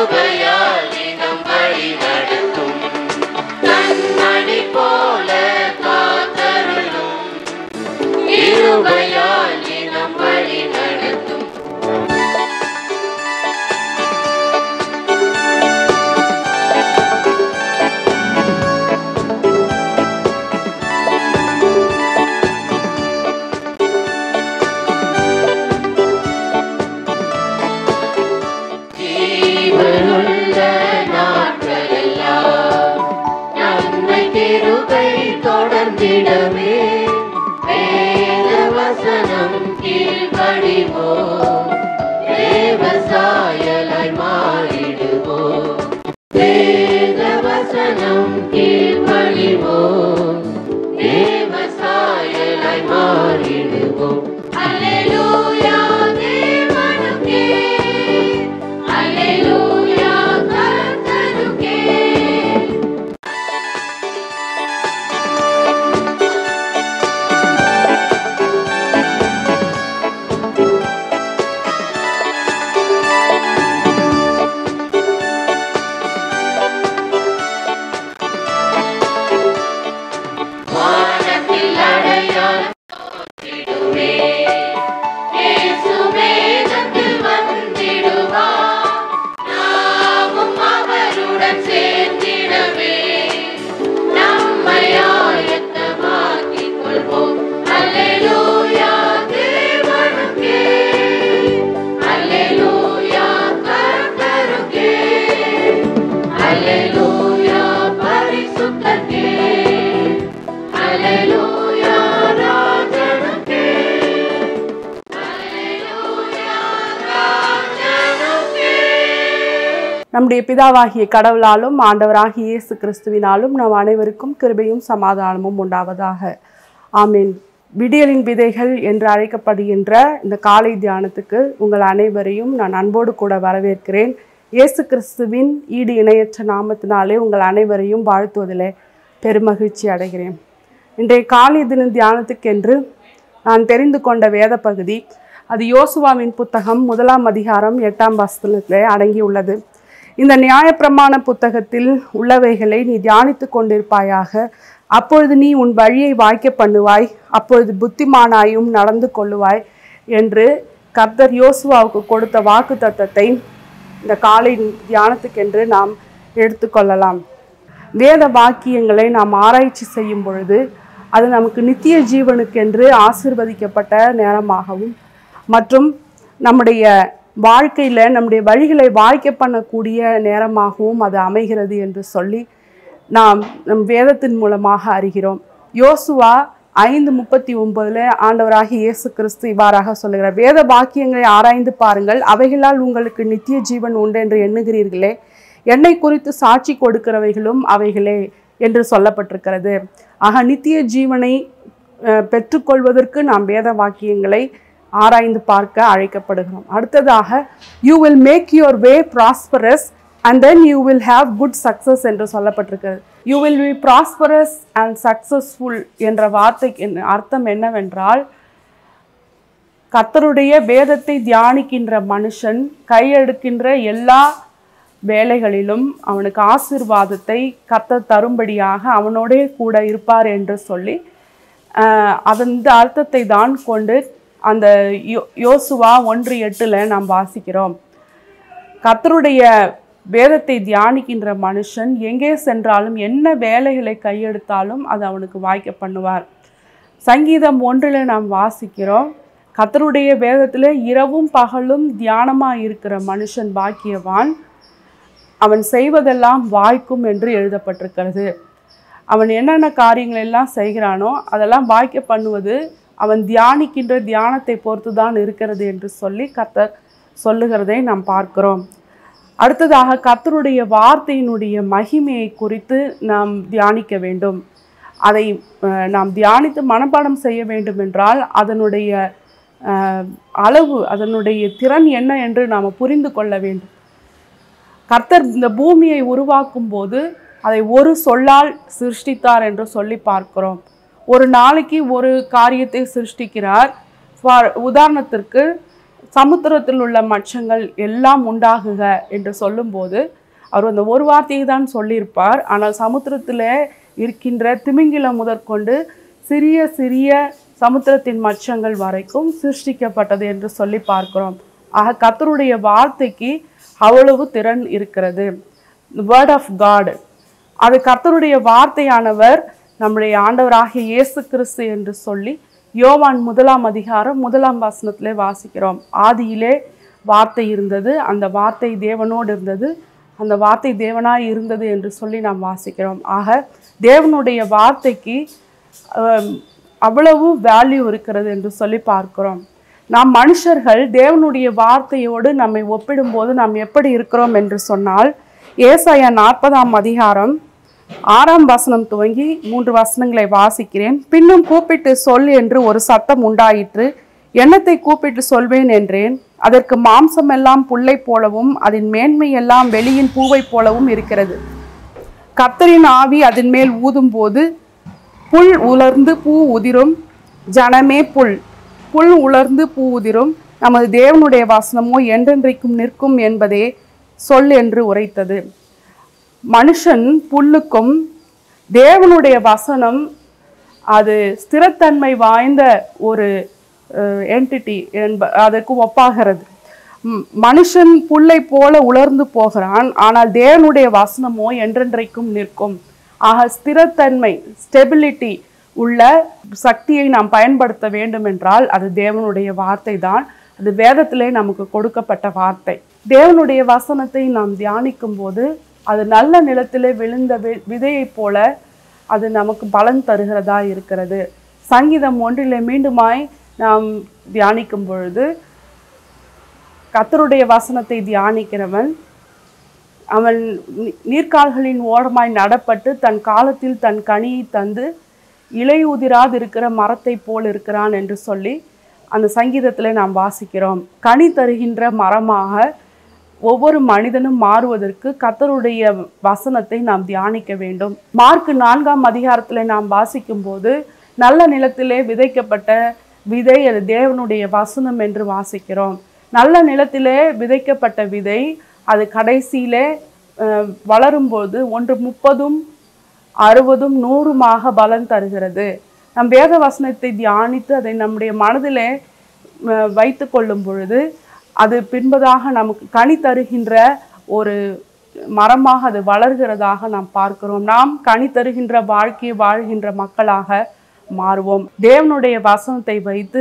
கிருபையால் தினம் வழி நடத்தும் கண்மணி போல காத்தருளும் கிருபையால் தினம் வழி நடத்தும் ஜீவனுள்ள நாட்களெல்லாம் நன்மை கிருபை தொடர்ந்திடவே வேத வசனம் கீழ்ப்படிவோம் தேவசாயலாய் மாறிடுவோம் வேத வசனம் கீழ்ப்படிவோம் தேவசாயலாய் மாறிடுவோம் அல்லேலூயா தேவனுக்கே அல்லேலூயா கர்த்தருக்கே வானத்தில் அடையாளம் தோன்றிடுவே. இயேசு வேதத்தில் வந்திடுவார். நாமும் அவருடன் சேர்ந்திடவே நம்மை ஆயத்தமாக்கிக் கொள்வோம். அல்லேலூயா தேவனுக்கே. அல்லேலூயா கர்த்தருக்கே. அல்லேலூயா பரிசுத்தர்க்கே. அல்லேலூயா ராஜனுக்கே. அல்லேலூயா ராஜனுக்கே. நம்முடைய பிதாவாகிய கடவுளாலும் ஆண்டவராகிய இயேசு கிறிஸ்துவினாலும் நம் அனைவருக்கும் கிருபையும் சமாதானமும் உண்டாவதாக ஆமென் விடியலின் விதைகள் என்று அழைக்கப்படுகின்ற இந்த காலை தியானத்துக்கு உங்கள் அனைவரையும் நான் அன்போடு கூட வரவேற்கிறேன் இயேசு கிறிஸ்துவின் ஈடு இணையற்ற நாமத்தினாலே உங்கள் அனைவரையும் வாழ்த்துவதிலே பெருமகிழ்ச்சி அடைகிறேன் இன்றைய காலை தின தியானத்துக்கென்று நான் தெரிந்து கொண்ட வேத பகுதி அது யோசுவாவின் புத்தகம் முதலாம் அதிகாரம் எட்டாம் வசனத்திலே அடங்கியுள்ளது இந்த நியாயப்பிரமாண புத்தகத்தில் உள்ளவைகளை நீ தியானித்து கொண்டிருப்பாயாக அப்பொழுது நீ உன் வழியை வாய்க்க பண்ணுவாய் அப்பொழுது புத்திமானாயும் நடந்து கொள்ளுவாய் என்று கர்த்தர் யோசுவாவுக்கு கொடுத்த வாக்கு தத்தத்தை இந்த காலை தியானத்துக்கென்று நாம் எடுத்துக்கொள்ளலாம் வேத வாக்கியங்களை நாம் ஆராய்ச்சி செய்யும் பொழுது அது நமக்கு நித்திய ஜீவனுக்கென்று ஆசீர்வதிக்கப்பட்ட நேரமாகவும் மற்றும் நம்முடைய வாழ்க்கையில் நம்முடைய வழிகளை வாய்க்க பண்ணக்கூடிய நேரமாகவும் அது அமைகிறது என்று சொல்லி நாம் நம் வேதத்தின் மூலமாக அறிகிறோம் யோசுவா ஐந்து முப்பத்தி ஒன்பதுல ஆண்டவராகிய இயேசு கிறிஸ்து இவ்வாறாக சொல்லுகிறார் வேத வாக்கியங்களை ஆராய்ந்து பாருங்கள் அவைகளால் உங்களுக்கு நித்திய ஜீவன் உண்டு என்று எண்ணுகிறீர்களே என்னை குறித்து சாட்சி கொடுக்கிறவைகளும் அவைகளே என்று சொல்லப்பட்டிருக்கிறது ஆக நித்திய ஜீவனை அஹ், பெற்றுக்கொள்வதற்கு நாம் வேத வாக்கியங்களை ஆராய்ந்து பார்க்க அழைக்கப்படுகிறோம் அடுத்ததாக you will make your way prosperous and then you will have good success என்று சொல்லப்பட்டிருக்கிறது you will be prosperous and successful என்ற வார்த்தைக்கு என்ன- அர்த்தம் என்னவென்றால் கர்த்தருடைய வேதத்தை தியானிக்கின்ற மனுஷன் கையெடுக்கின்ற எல்லா வேலைகளிலும் அவனுக்கு ஆசீர்வாதத்தை கர்த்தர் தரும்படியாக அவனோடே கூட இருப்பார் என்று சொல்லி ஆஹ், அந்த அர்த்தத்தை தான் கொண்டு அந்த யோ யோசுவா ஒன்று எட்டில் நாம் வாசிக்கிறோம் கர்த்தருடைய வேதத்தை தியானிக்கின்ற மனுஷன் எங்கே சென்றாலும் என்ன வேலைகளை கையெடுத்தாலும் அது அவனுக்கு வாய்க்க பண்ணுவார் சங்கீதம் ஒன்றில் நாம் வாசிக்கிறோம் கர்த்தருடைய வேதத்தில் இரவும் பகலும் தியானமாக இருக்கிற மனுஷன் பாக்கியவான் அவன் செய்வதெல்லாம் வாய்க்கும் என்று எழுதப்பட்டிருக்கிறது அவன் என்னென்ன காரியங்கள் எல்லாம் செய்கிறானோ அதெல்லாம் வாய்க்க பண்ணுவது அவன் தியானிக்கின்ற தியானத்தை பொறுத்து தான் இருக்கிறது என்று சொல்லி கர்த்தர் சொல்லுகிறதை நாம் பார்க்கிறோம் அடுத்ததாக கர்த்தருடைய வார்த்தையினுடைய மகிமையை குறித்து நாம் தியானிக்க வேண்டும் அதை அஹ், நாம் தியானித்து மனப்பாடம் செய்ய வேண்டும் என்றால் அதனுடைய அஹ், அளவு அதனுடைய திறன் என்ன என்று நாம் புரிந்து கொள்ள வேண்டும் கர்த்தர் இந்த பூமியை உருவாக்கும் போது அதை ஒரு சொல்லால் சிருஷ்டித்தார் என்று சொல்லி பார்க்கிறோம் ஒரு நாளைக்கு ஒரு காரியத்தை சிருஷ்டிக்கிறார் ஃபார் உதாரணத்திற்கு சமுத்திரத்தில் உள்ள மச்சங்கள் எல்லாம் உண்டாகுக என்று சொல்லும்போது அவர் அந்த ஒரு வார்த்தையை தான் சொல்லியிருப்பார் ஆனால் சமுத்திரத்தில் இருக்கின்ற திமிங்கிலம் முதற்கொண்டு சிறிய சிறிய சமுத்திரத்தின் மச்சங்கள் வரைக்கும் சிருஷ்டிக்கப்பட்டது என்று சொல்லி பார்க்கிறோம் ஆக கர்த்தருடைய வார்த்தைக்கு அவ்வளவு திறன் இருக்கிறது வேர்ட் ஆஃப் காட் அது கர்த்தருடைய வார்த்தையானவர் நம்முடைய ஆண்டவராகிய இயேசு கிறிஸ்து என்று சொல்லி யோவான் முதலாம் அதிகாரம் முதலாம் வசனத்திலே வாசிக்கிறோம் ஆதியிலே வார்த்தை இருந்தது அந்த வார்த்தை தேவனோடு இருந்தது அந்த வார்த்தை தேவனாய் இருந்தது என்று சொல்லி நாம் வாசிக்கிறோம் ஆக தேவனுடைய வார்த்தைக்கு ஆம், அவ்வளவு வேல்யூ இருக்கிறது என்று சொல்லி பார்க்கிறோம் நாம் மனுஷர்கள் தேவனுடைய வார்த்தையோடு நம்மை ஒப்பிடும்போது நாம் எப்படி இருக்கிறோம் என்று சொன்னால் ஏசாயா நாற்பதாம் அதிகாரம் ஆறாம் வசனம் துவங்கி மூன்று வசனங்களை வாசிக்கிறேன் பின்னும் கூப்பிட்டு சொல் என்று ஒரு சத்தம் உண்டாயிற்று எண்ணத்தை கூப்பிட்டு சொல்வேன் என்றேன் அதற்கு மாம்சமெல்லாம் புல்லை போலவும் அதன் மேன்மை எல்லாம் வெளியின் பூவை போலவும் இருக்கிறது கர்த்தரின் ஆவி அதன் மேல் ஊதும்போது புல் உலர்ந்து பூ உதிரும் ஜனமே புல் புல் உலர்ந்து பூ உதிரும் நமது தேவனுடைய வசனமோ என்றென்றைக்கும் நிற்கும் என்பதே சொல் என்று உரைத்தது மனுஷன் புல்லுக்கும் தேவனுடைய வசனம் அது ஸ்திரத்தன்மை வாய்ந்த ஒரு என்டிட்டி என்ப அதற்கு ஒப்பாகிறது ம், மனுஷன் புல்லை போல உலர்ந்து போகிறான் ஆனால் தேவனுடைய வசனமோ என்றென்றைக்கும் நிற்கும் ஆக ஸ்திரத்தன்மை ஸ்டெபிலிட்டி உள்ள சக்தியை நாம் பயன்படுத்த வேண்டும் என்றால் அது தேவனுடைய வார்த்தை தான் அது வேதத்திலே நமக்கு கொடுக்கப்பட்ட வார்த்தை தேவனுடைய வசனத்தை நாம் தியானிக்கும் போது அது நல்ல நிலத்திலே விழுந்த வி- விதையைப் போல அது நமக்கு பலன் தருகிறதா இருக்கிறது சங்கீதம் ஒன்றிலே மீண்டுமாய் நாம் தியானிக்கும் பொழுது கர்த்தருடைய வசனத்தை தியானிக்கிறவன் அவன் நீ- நீர்க்கால்களின் ஓரமாய் நடப்பட்டு தன் காலத்தில் தன் கனியை தந்து இலையுதிராது இருக்கிற மரத்தைப் போல் இருக்கிறான் என்று சொல்லி அந்த சங்கீதத்தில் நாம் வாசிக்கிறோம் கனி தருகின்ற மரமாக ஒவ்வொரு மனிதனும் மாறுவதற்கு கர்த்தருடைய வசனத்தை நாம் தியானிக்க வேண்டும் மார்க் நான்காம் அதிகாரத்தில் நாம் வாசிக்கும் போது நல்ல நிலத்திலே விதைக்கப்பட்ட விதை அது தேவனுடைய வசனம் என்று வாசிக்கிறோம் நல்ல நிலத்திலே விதைக்கப்பட்ட விதை அது கடைசியிலே அஹ், வளரும்போது ஒன்று முப்பதும் அறுபதும் நூறுமாக பலன் தருகிறது நம் வேத வசனத்தை தியானித்து அதை நம்முடைய மனதிலே அஹ், வைத்து கொள்ளும் பொழுது அது பின்பதாக நமக்கு கனி தருகின்ற ஒரு மரமாக அது வளர்கிறதாக நாம் பார்க்கிறோம் நாம் கனி தருகின்ற வாழ்க்கையை வாழ்கின்ற மக்களாக மாறுவோம் தேவனுடைய வசனத்தை வைத்து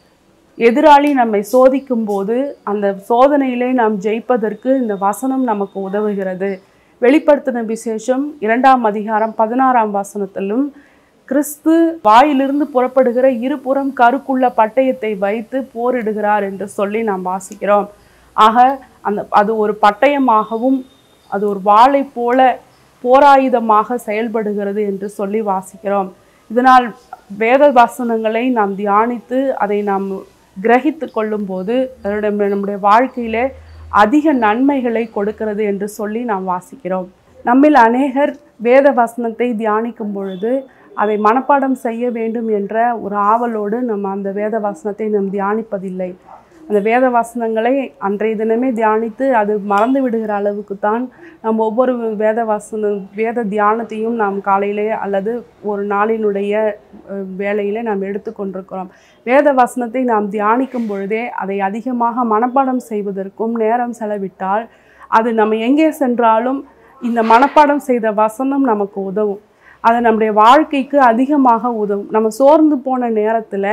எதிராளி நம்மை சோதிக்கும் போது அந்த சோதனையிலே நாம் ஜெயிப்பதற்கு இந்த வசனம் நமக்கு உதவுகிறது வெளிப்படுத்தின விசேஷம் இரண்டாம் அதிகாரம் பதினாறாம் வசனத்திலும் கிறிஸ்து வாயிலிருந்து புறப்படுகிற இருபுறம் கருக்குள்ள பட்டயத்தை வைத்து போரிடுகிறார் என்று சொல்லி நாம் வாசிக்கிறோம் ஆக அந்த அது ஒரு பட்டயமாகவும் அது ஒரு வாளை போல போராயுதமாக செயல்படுகிறது என்று சொல்லி வாசிக்கிறோம் இதனால் வேத வசனங்களை நாம் தியானித்து அதை நாம் கிரகித்து கொள்ளும்போது அதனுடைய நம்முடைய வாழ்க்கையிலே அதிக நன்மைகளை கொடுக்கிறது என்று சொல்லி நாம் வாசிக்கிறோம் நம்மில் அநேகர் வேத வசனத்தை தியானிக்கும் பொழுது அதை மனப்பாடம் செய்ய வேண்டும் என்ற ஒரு ஆவலோடு நம்ம அந்த வேத வசனத்தை நாம் தியானிப்பதில்லை அந்த வேத வசனங்களை அன்றைய தினமே தியானித்து அது மறந்து விடுகிற அளவுக்கு தான் நம்ம ஒவ்வொரு வேத வசன வேத தியானத்தையும் நாம் காலையிலே அல்லது ஒரு நாளினுடைய அஹ், வேளையிலே நாம் எடுத்துக்கொண்டிருக்கிறோம் வேத வசனத்தை நாம் தியானிக்கும் பொழுதே அதை அதிகமாக மனப்பாடம் செய்வதற்கும் நேரம் செலவிட்டால் அது நம்ம எங்கே சென்றாலும் இந்த மனப்பாடம் செய்த வசனம் நமக்கு உதவும் அது நம்முடைய வாழ்க்கைக்கு அதிகமாக உதவும் நம்ம சோர்ந்து போன நேரத்தில்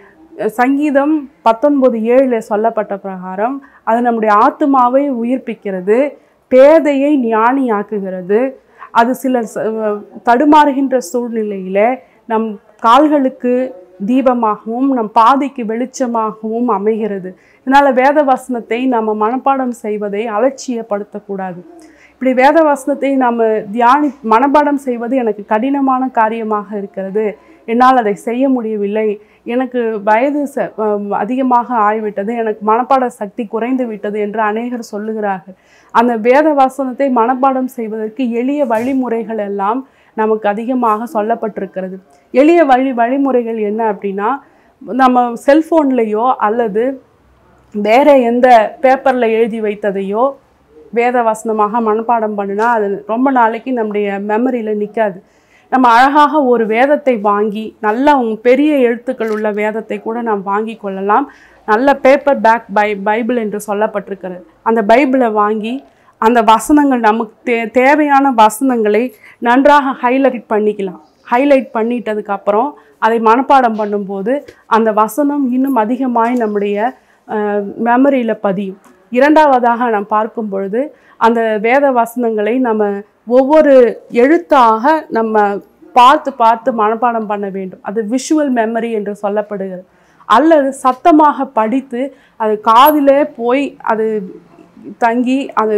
சங்கீதம் பத்தொன்பது ஏழில் சொல்லப்பட்ட பிரகாரம் அது நம்முடைய ஆத்மாவை உயிர்ப்பிக்கிறது பேதையை ஞானியாக்குகிறது அது சில ச- தடுமாறுகின்ற சூழ்நிலையில் நம் கால்களுக்கு தீபமாகவும் நம் பாதைக்கு வெளிச்சமாகவும் அமைகிறது இதனால் வேத வசனத்தை நம்ம மனப்பாடம் செய்வதை அலட்சியப்படுத்தக்கூடாது இப்படி வேத வசனத்தை நாம் தியானி மனப்பாடம் செய்வது எனக்கு கடினமான காரியமாக இருக்கிறது என்னால் அதை செய்ய முடியவில்லை எனக்கு வயது ச அஹ் அதிகமாக ஆகிவிட்டது எனக்கு மனப்பாட சக்தி குறைந்து விட்டது என்று அநேகர் சொல்லுகிறார்கள் அந்த வேத வசனத்தை மனப்பாடம் செய்வதற்கு எளிய வழிமுறைகள் எல்லாம் நமக்கு அதிகமாக சொல்லப்பட்டிருக்கிறது எளிய வழி வழிமுறைகள் என்ன அப்படின்னா நம்ம செல்ஃபோன்லேயோ அல்லது வேற எந்த பேப்பரில் எழுதி வைத்ததையோ வேத வசனமாக மனப்பாடம் பண்ணினா அது ரொம்ப நாளைக்கு நம்முடைய மெமரியில் நிற்காது நம்ம அழகாக ஒரு வேதத்தை வாங்கி நல்ல உங்க பெரிய எழுத்துக்கள் உள்ள வேதத்தை கூட நாம் வாங்கி கொள்ளலாம் நல்ல பேப்பர் பேக் பை பைபிள் என்று சொல்லப்பட்டிருக்கிறது அந்த பைபிளை வாங்கி அந்த வசனங்கள் நமக்கு தே தேவையான வசனங்களை நன்றாக ஹைலைட் பண்ணிக்கலாம் ஹைலைட் பண்ணிட்டதுக்கு அப்புறம் அதை மனப்பாடம் பண்ணும்போது அந்த வசனம் இன்னும் அதிகமாய் நம்முடைய மெமரியில் பதியும் இரண்டாவதாக நாம் பார்க்கும் பொழுது அந்த வேத வசனங்களை நம்ம ஒவ்வொரு எழுத்தாக நம்ம பார்த்து பார்த்து மனப்பாடம் பண்ண வேண்டும் அது விஷுவல் மெமரி என்று சொல்லப்படுகிறது அல்லது சத்தமாக படித்து அது காதிலே போய் அது தங்கி அது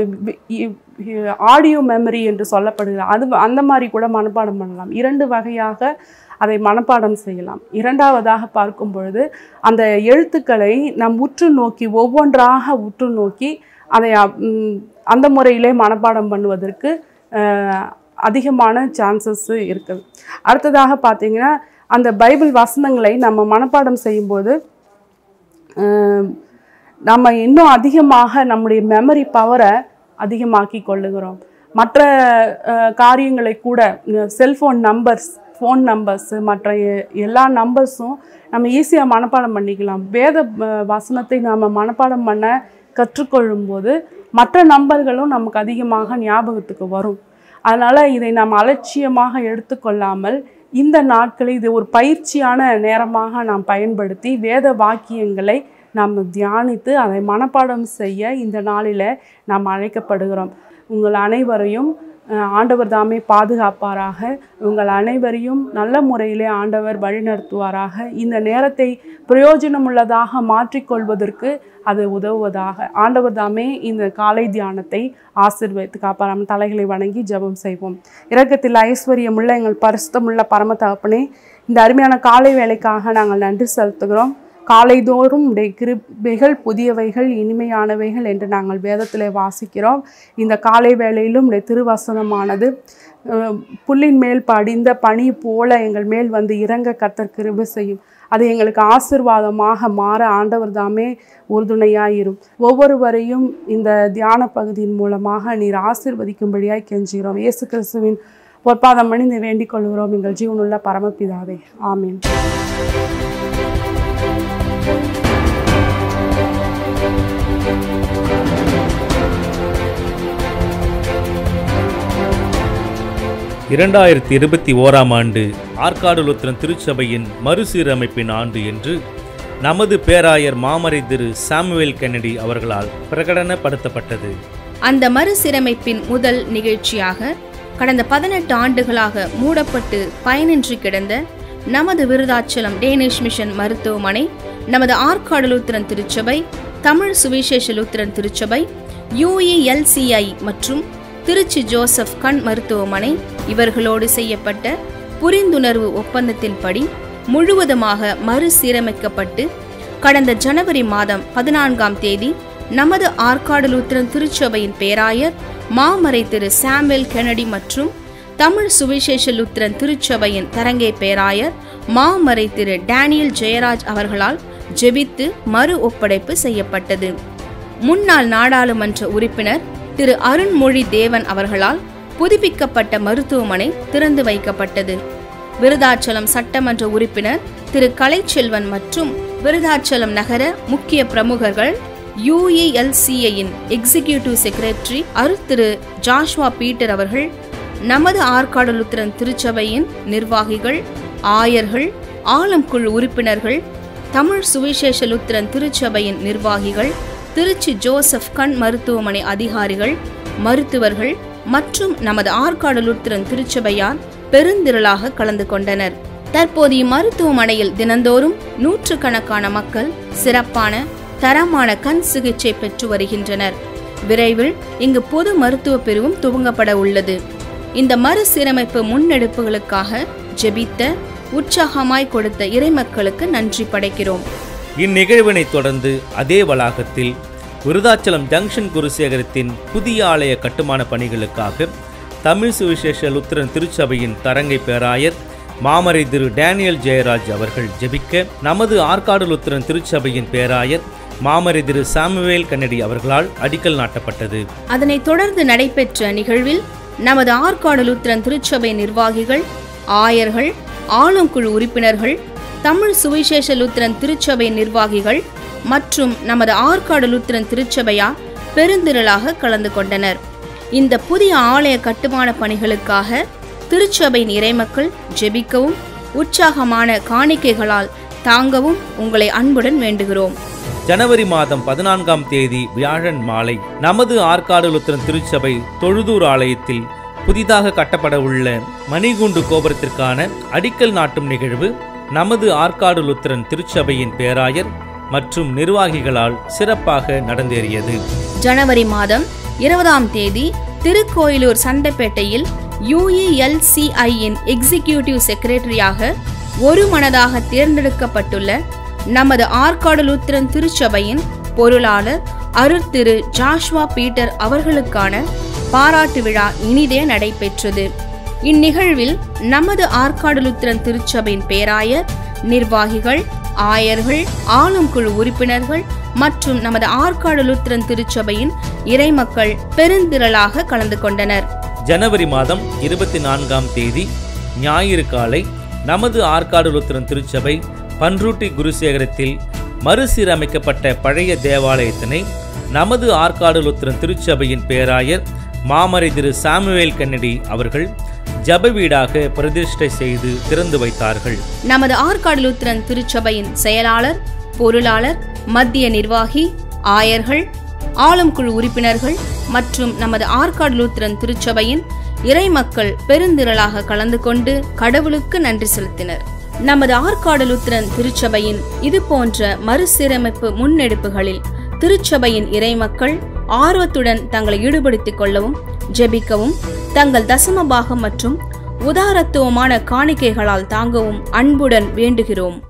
ஆடியோ மெமரி என்று சொல்லப்படுகிறது அது அந்த மாதிரி கூட மனப்பாடம் பண்ணலாம் இரண்டு வகையாக அதை மனப்பாடம் செய்யலாம் இரண்டாவதாக பார்க்கும் பொழுது அந்த எழுத்துக்களை நம் உற்று நோக்கி ஒவ்வொன்றாக உற்று நோக்கி அதை ம், அந்த முறையிலே மனப்பாடம் பண்ணுவதற்கு அஹ், அதிகமான சான்சஸ் இருக்குது அடுத்ததாக பார்த்தீங்கன்னா அந்த பைபிள் வசனங்களை நம்ம மனப்பாடம் செய்யும்போது அஹ், நம்ம இன்னும் அதிகமாக நம்முடைய மெமரி பவரை அதிகமாக்கி கொள்ளுகிறோம் மற்ற அஹ், காரியங்களை கூட செல்ஃபோன் நம்பர்ஸ் ஃபோன் நம்பர்ஸ் மற்ற எ- எல்லா நம்பர்ஸும் நம்ம ஈஸியாக மனப்பாடம் பண்ணிக்கலாம் வேத அஹ், வசனத்தை நாம் மனப்பாடம் பண்ண கற்றுக்கொள்ளும் போது மற்ற நம்பர்களும் நமக்கு அதிகமாக ஞாபகத்துக்கு வரும் அதனால் இதை நாம் அலட்சியமாக எடுத்துக்கொள்ளாமல் இந்த நாட்களில் இது ஒரு பயிற்சியான நேரமாக நாம் பயன்படுத்தி வேத வாக்கியங்களை நாம் தியானித்து அதை மனப்பாடம் செய்ய இந்த நாளில் நாம் அழைக்கப்படுகிறோம் உங்கள் அனைவரையும் அஹ், ஆண்டவர் தாமே பாதுகாப்பாராக உங்கள் அனைவரையும் நல்ல முறையிலே ஆண்டவர் வழிநடத்துவாராக இந்த நேரத்தை பிரயோஜனமுள்ளதாக மாற்றிக்கொள்வதற்கு அது உதவுவதாக ஆண்டவர் தாமே இந்த காலை தியானத்தை ஆசீர்வதித்து காப்பாராம் தலைகளை வணங்கி ஜெபம் செய்வோம் இரக்கத்தில் ஐஸ்வர்யமுள்ள எங்கள் பரிசுத்தமுள்ள பரம தகப்பனே இந்த அருமையான காலை வேலைக்காக நாங்கள் நன்றி செலுத்துகிறோம் காலைதோறும் உடைய கிருபைகள் புதியவைகள் இனிமையானவைகள் என்று நாங்கள் வேதத்திலே வாசிக்கிறோம் இந்த காலை வேளையிலும் உடைய திருவசனமானது அஹ், புல்லின் மேல் படிந்த பனி போல எங்கள் மேல் வந்து இறங்க கத்தர் கிருபை செய்யும் அது எங்களுக்கு ஆசிர்வாதமாக மாற ஆண்டவர் தாமே உறுதுணையாயிரும் ஒவ்வொருவரையும் இந்த தியான பகுதியின் மூலமாக நீர் ஆசிர்வதிக்கும்படியாய் கெஞ்சுகிறோம் இயேசு கிறிஸ்துவின் பொற்பாதம் மணிந்து வேண்டிக் கொள்கிறோம் எங்கள் ஜீவனுள்ள பரமபிதாவே ஆமீன் இரண்டாயிரத்தி இருபத்தி ஓராம் ஆண்டு ஆற்காடு லுத்திரன் திருச்சபையின் மறுசீரமைப்பின் ஆண்டு என்று நமது பேராயர் மாமரை திரு சாமுவேல் கென்னடி அவர்களால் பிரகடனப்படுத்தப்பட்டது அந்த மறுசீரமைப்பின் முதல் நிகழ்ச்சியாக கடந்த பதினெட்டு ஆண்டுகளாக மூடப்பட்டு பயனின்றி கிடந்த நமது விருதாச்சலம் டேனிஷ் மிஷன் மருத்துவமனை நமது ஆற்காடு லூத்திரன் திருச்சபை தமிழ் சுவிசேஷ லூத்திரன் திருச்சபை யுஇஎல்சிஐ மற்றும் திருச்சி ஜோசப் கண் மருத்துவமனை இவர்களோடு செய்யப்பட்ட புரிந்துணர்வு ஒப்பந்தத்தின்படி முழுவதுமாக மறுசீரமைக்கப்பட்டு கடந்த ஜனவரி மாதம் பதினான்காம் தேதி நமது ஆற்காடு லூத்திரன் திருச்சபையின் பேராயர் மாமறை திரு சாமுவேல் கெனடி மற்றும் தமிழ் சுவிசேஷ லுத்திரன் திருச்சபையின் தரங்கை பேராயர் மாமறை திரு டேனியல் ஜெயராஜ் அவர்களால் ஜெபித்து மறு ஒப்படைப்பு செய்யப்பட்டது முன்னாள் நாடாளுமன்ற உறுப்பினர் திரு அருண்மொழி தேவன் அவர்களால் புதுப்பிக்கப்பட்ட மருத்துவமனை திறந்து வைக்கப்பட்டது விருதாச்சலம் சட்டமன்ற உறுப்பினர் திரு கலைச்செல்வன் மற்றும் விருதாச்சலம் நகர முக்கிய பிரமுகர்கள் யுஇஎல்சிஐயின் எக்ஸிகியூட்டிவ் செக்ரட்டரி அருள் திரு ஜாஷ்வா பீட்டர் அவர்கள் நமது ஆற்காடு லுத்திரன் திருச்சபையின் நிர்வாகிகள் ஆயர்கள் ஆலம் குழு உறுப்பினர்கள் தமிழ் சுவிசேஷ லுத்திரன் திருச்சபையின் நிர்வாகிகள் திருச்சி ஜோசப் கண் மருத்துவமனை அதிகாரிகள் மருத்துவர்கள் மற்றும் நமது ஆற்காடு லுத்திரன் திருச்சபையார் பெருந்திரளாக கலந்து கொண்டனர் தற்போது இம்மருத்துவமனையில் தினந்தோறும் நூற்றுக்கணக்கான மக்கள் சிறப்பான தரமான கண் சிகிச்சை பெற்று வருகின்றனர் விரைவில் இங்கு பொது மருத்துவ பிரிவும் துவங்கப்பட உள்ளது இந்த மறுசீரமைப்பு முன்னெடுப்புகளுக்காக ஜெபித்த உற்சாகமாய் கொடுத்த இறைமக்களுக்கு நன்றி படைக்கிறோம் இந்நிகழ்வினைத் தொடர்ந்து அதே வளாகத்தில் விருதாச்சலம் ஜங்ஷன் குருசேகரத்தின் புதிய ஆலய கட்டுமான பணிகளுக்காக தமிழ் சுவிசேஷ லுத்திரன் திருச்சபையின் தரங்கை பேராயர் மாமரை திரு டேனியல் ஜெயராஜ் அவர்கள் ஜெபிக்க நமது ஆற்காடு லுத்திரன் திருச்சபையின் பேராயர் மாமரி திரு சாமுவேல் கன்னடி அவர்களால் அடிக்கல் நாட்டப்பட்டது அதனைத் தொடர்ந்து நடைபெற்ற நிகழ்வில் நமது ஆற்காடு லுத்திரன் திருச்சபை நிர்வாகிகள் ஆயர்கள் ஆளும் குழு உறுப்பினர்கள் தமிழ் சுவிசேஷ லுத்திரன் திருச்சபை நிர்வாகிகள் மற்றும் நமது ஆற்காடு லுத்திரன் திருச்சபையார் பெருந்திரளாக கலந்து கொண்டனர் இந்த புதிய ஆலய கட்டுமான பணிகளுக்காக திருச்சபையின் இறைமக்கள் ஜெபிக்கவும் உற்சாகமான காணிக்கைகளால் தாங்கவும் உங்களை அன்புடன் வேண்டுகிறோம் ஜனவரி மாதம் பதினான்காம் தேதி வியாழன் மாலை நமது ஆற்காடு லுத்திரன் திருச்சபை தொழுதூர் ஆலயத்தில் புதிதாக கட்டப்பட உள்ள மணிகுண்டு கோபுரத்திற்கான அடிக்கல் நாட்டும் நிகழ்வு நமது ஆற்காடு லுத்திரன் திருச்சபையின் பேராயர் மற்றும் நிர்வாகிகளால் சிறப்பாக நடந்தேறியது ஜனவரி மாதம் இருபதாம் தேதி திருக்கோயிலூர் சண்டைப்பேட்டையில் யுஇஎல்சிஐயின் எக்ஸிகியூட்டிவ் செக்ரட்டரியாக ஒரு மனதாக தேர்ந்தெடுக்கப்பட்டுள்ள நமது ஆற்காடு லுத்திரன் திருச்சபையின் பொருளாளர் அருட்திரு ஜாஷ்வா பீட்டர் அவர்களுக்கான பாராட்டு விழா இனிதே நடைபெற்றது இந்நிகழ்வில் நமது ஆற்காடு லுத்திரன் திருச்சபையின் பேராயர் நிர்வாகிகள் ஆயர்கள் ஆளும் குழு உறுப்பினர்கள் மற்றும் நமது ஆற்காடு லுத்திரன் திருச்சபையின் இறைமக்கள் பெருந்திரளாக கலந்து கொண்டனர் ஜனவரி மாதம் இருபத்தி நான்காம் தேதி ஞாயிறு காலை நமது ஆற்காடு லுத்திரன் திருச்சபை பன்ருட்டி குருசேகரத்தில் மறுசீரமைக்கப்பட்ட பழைய தேவாலயத்தினை நமது ஆற்காடு லுத்திரன் திருச்சபையின் பேராயர் மாமரை திரு சாமுவேல் கன்னடி அவர்கள் ஜப வீடாக பிரதிஷ்டை செய்து திறந்து வைத்தார்கள் நமது ஆற்காடு லுத்திரன் திருச்சபையின் செயலாளர் பொருளாளர் மத்திய நிர்வாகி ஆயர்கள் ஆளும் குழு உறுப்பினர்கள் மற்றும் நமது ஆற்காடு லுத்திரன் திருச்சபையின் இறைமக்கள் பெருந்திரளாக கலந்து கொண்டு கடவுளுக்கு நன்றி செலுத்தினர் நமது ஆற்காடு லுத்திரன் திருச்சபையின் இது போன்ற மறுசீரமைப்பு முன்னெடுப்புகளில் திருச்சபையின் இறைமக்கள் ஆர்வத்துடன் தங்களை ஈடுபடுத்திக் கொள்ளவும் ஜெபிக்கவும் தங்கள் தசம பாகம் மற்றும் உதாரத்துவமான காணிக்கைகளால் தாங்கவும் அன்புடன் வேண்டுகிறோம்